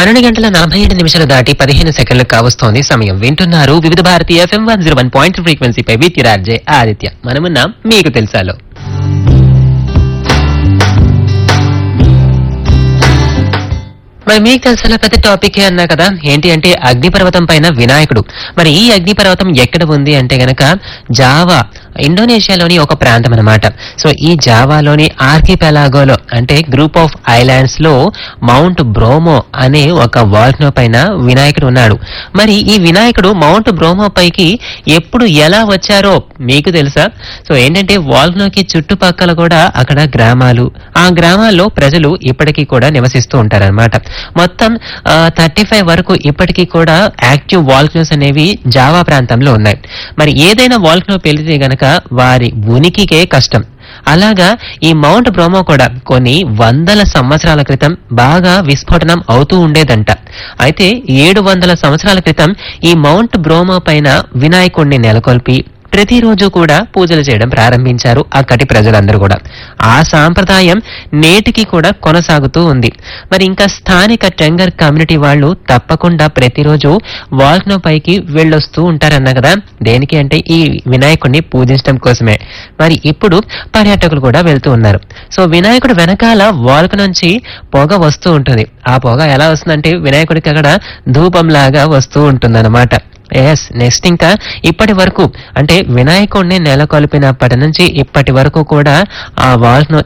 పన్నెండు గంటల నలభై ఏడు నిమిషాలు దాటి పదిహేను సెకండ్లు కావస్తోంది సమయం వింటున్నారు Vividh Bharati FM one zero one point ఫ్రీక్వెన్సీపై విత్ రాజే ఆదిత్య మనమున్నాం మీకు తెలుసాలో మరి మీకు తెలిసిన ప్రతి టాపిక్ అన్నా కదా ఏంటి అంటే అగ్నిపర్వతం పైన వినాయకుడు మరి ఈ అగ్నిపర్వతం ఎక్కడ ఉంది అంటే గనక జావా ఇండోనేషియాలోని ఒక ప్రాంతం అన్నమాట సో ఈ జావాలోని ఆర్కిపెలాగోలో అంటే గ్రూప్ ఆఫ్ ఐలాండ్స్ లో మౌంట్ బ్రోమో అనే ఒక వాల్కనో పైన వినాయకుడు ఉన్నాడు మరి ఈ వినాయకుడు మౌంట్ బ్రోమో పైకి ఎప్పుడు ఎలా వచ్చారో మీకు తెలుసా సో ఏంటంటే వాల్కనోకి చుట్టుపక్కల కూడా అక్కడ గ్రామాలు ఆ గ్రామాల్లో ప్రజలు ఇప్పటికీ కూడా నివసిస్తూ ఉంటారన్నమాట మొత్తం థర్టీ ఫైవ్ వరకు ఇప్పటికీ కూడా యాక్టివ్ వాల్కనోస్ అనేవి జావా ప్రాంతంలో ఉన్నాయి మరి ఏదైనా వాల్కనో పెళ్లితే గనక వారి ఉనికికే కష్టం అలాగా ఈ మౌంట్ బ్రోమో కూడా కొన్ని వందల సంవత్సరాల క్రితం బాగా విస్ఫోటనం అవుతూ ఉండేదంట అయితే ఏడు వందల సంవత్సరాల క్రితం ఈ మౌంట్ బ్రోమో పైన వినాయకుడిని నెలకొల్పి ప్రతిరోజు కూడా పూజలు చేయడం ప్రారంభించారు అక్కడి ప్రజలందరూ కూడా ఆ సాంప్రదాయం నేటికి కూడా కొనసాగుతూ ఉంది మరి ఇంకా స్థానిక టెంగర్ కమ్యూనిటీ వాళ్ళు తప్పకుండా ప్రతిరోజు వాల్కనో పైకి వెళ్ళొస్తూ ఉంటారన్న కదా దేనికి అంటే ఈ వినాయకుడిని పూజించడం కోసమే మరి ఇప్పుడు పర్యాటకులు కూడా వెళ్తూ ఉన్నారు సో వినాయకుడు వెనకాల వాల్క నుంచి పొగ వస్తూ ఉంటుంది ఆ పొగ ఎలా వస్తుందంటే వినాయకుడికి అక్కడ ధూపం లాగా వస్తూ ఉంటుందన్నమాట ఎస్ నెక్స్ట్ ఇంకా ఇప్పటి వరకు అంటే వినాయకుడిని నెలకొల్పినప్పటి నుంచి ఇప్పటి వరకు కూడా ఆ వాల్స్